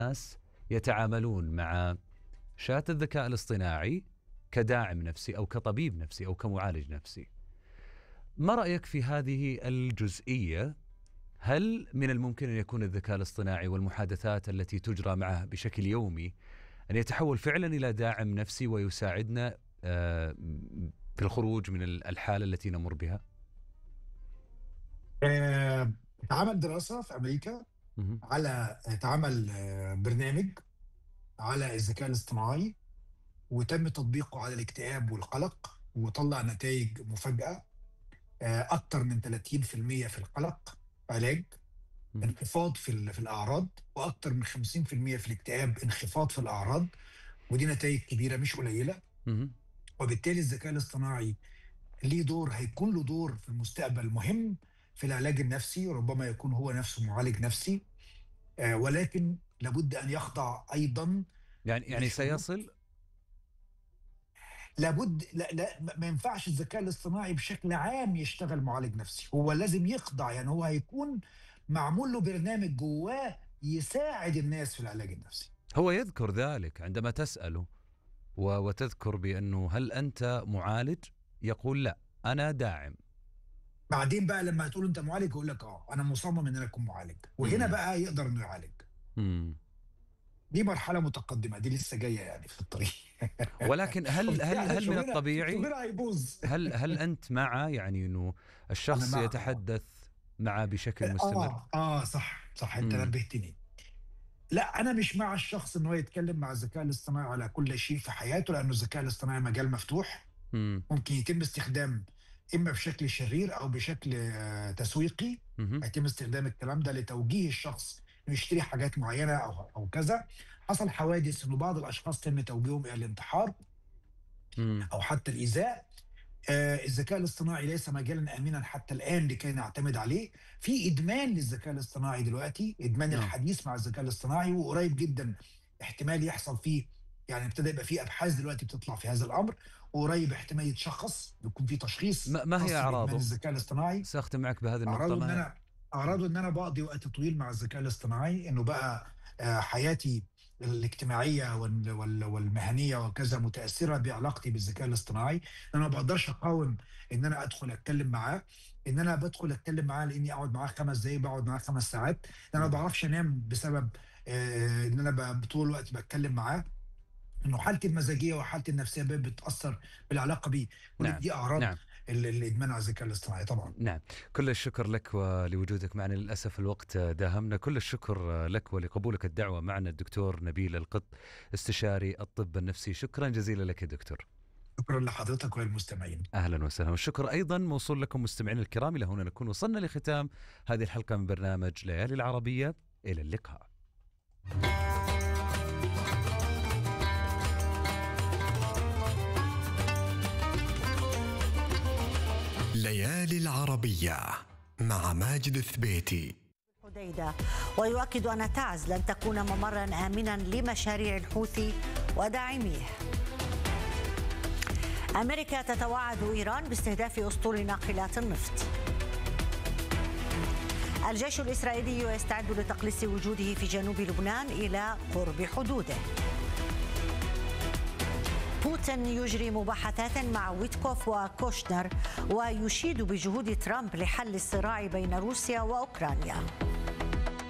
الناس يتعاملون مع شات الذكاء الاصطناعي كداعم نفسي او كطبيب نفسي او كمعالج نفسي. ما رايك في هذه الجزئيه؟ هل من الممكن ان يكون الذكاء الاصطناعي والمحادثات التي تجرى معه بشكل يومي ان يتحول فعلا الى داعم نفسي ويساعدنا آه، في الخروج من الحاله التي نمر بها؟ آه، اتعمل دراسة في أمريكا مهم. على اتعمل آه، برنامج على الذكاء الاصطناعي وتم تطبيقه على الاكتئاب والقلق وطلع نتائج مفاجأة آه، أكتر من 30% في القلق علاج مهم. انخفاض في ال- في الأعراض وأكتر من 50% في الاكتئاب انخفاض في الأعراض ودي نتائج كبيرة مش قليلة مهم. وبالتالي الذكاء الاصطناعي ليه دور هيكون له دور في المستقبل مهم في العلاج النفسي ربما يكون هو نفسه معالج نفسي آه، ولكن لابد ان يخضع ايضا يعني يعني لشروط. سيصل لابد لا, لا ما ينفعش الذكاء الاصطناعي بشكل عام يشتغل معالج نفسي هو لازم يخضع يعني هو هيكون معمول له برنامج جواه يساعد الناس في العلاج النفسي هو يذكر ذلك عندما تسأله و- وتذكر بأنه هل أنت معالج يقول لا أنا داعم بعدين بقى لما هتقول انت معالج يقول لك اه انا مصمم ان انا اكون معالج وهنا مم. بقى يقدر انه يعالج مم. دي مرحله متقدمه دي لسه جايه يعني في الطريق ولكن هل هل هل من شغلنا- الطبيعي شغلنا هيبوظ هل هل أنت مع يعني أنه الشخص أنا مع. يتحدث معه بشكل مستمر اه اه صح صح انت مم. نبهتني لا انا مش مع الشخص ان هو يتكلم مع الذكاء الاصطناعي على كل شيء في حياته لانه الذكاء الاصطناعي مجال مفتوح مم. ممكن يتم استخدام اما بشكل شرير او بشكل آه تسويقي مهم. يتم استخدام الكلام ده لتوجيه الشخص انه يشتري حاجات معينه او او كذا حصل حوادث انه بعض الاشخاص تم توجيههم الى الانتحار مم. او حتى الايذاء آه الذكاء الاصطناعي ليس مجالا امنا حتى الان لكي نعتمد عليه في ادمان للذكاء الاصطناعي دلوقتي ادمان نعم. الحديث مع الذكاء الاصطناعي وقريب جدا احتمال يحصل فيه يعني ابتدى يبقى في ابحاث دلوقتي بتطلع في هذا الامر وقريب احتمال يتشخص يكون في تشخيص ما- ما هي خاص بإدمان أعراضه؟ الذكاء الاصطناعي سأختم معك بهذه النقطة اعراضه ان ما انا اعراضه ان انا بقضي وقت طويل مع الذكاء الاصطناعي انه بقى آه، حياتي الاجتماعيه وال- وال- والمهنيه وكذا متاثره بعلاقتي بالذكاء الاصطناعي ان انا ما بقدرش اقاوم ان انا ادخل اتكلم معاه ان انا بدخل اتكلم معاه لاني اقعد معاه خمس دقايق بقعد معاه خمس ساعات ان انا ما بعرفش انام بسبب آه، ان انا ب- طول الوقت بتكلم معاه انه حالتي المزاجيه وحالتي النفسيه بقت بتاثر بالعلاقه بيه كل نعم، دي اعراض نعم ال- الادمان على الذكاء الاصطناعي طبعا نعم كل الشكر لك ولوجودك معنا للأسف الوقت داهمنا كل الشكر لك ولقبولك الدعوة معنا الدكتور نبيل القط استشاري الطب النفسي شكرا جزيلا لك يا دكتور شكرا لحضرتك وللمستمعين اهلا وسهلا والشكر ايضا موصول لكم مستمعينا الكرام الى هنا نكون وصلنا لختام هذه الحلقه من برنامج ليالي العربيه الى اللقاء ليالي العربية مع ماجد الثبيتي حديدة ويؤكد أن تعز لن تكون ممرا آمنا لمشاريع الحوثي وداعميه أمريكا تتوعد إيران باستهداف أسطول ناقلات النفط الجيش الإسرائيلي يستعد لتقليص وجوده في جنوب لبنان إلى قرب حدوده بوتين يجري مباحثات مع ويتكوف وكوشنر ويشيد بجهود ترامب لحل الصراع بين روسيا واوكرانيا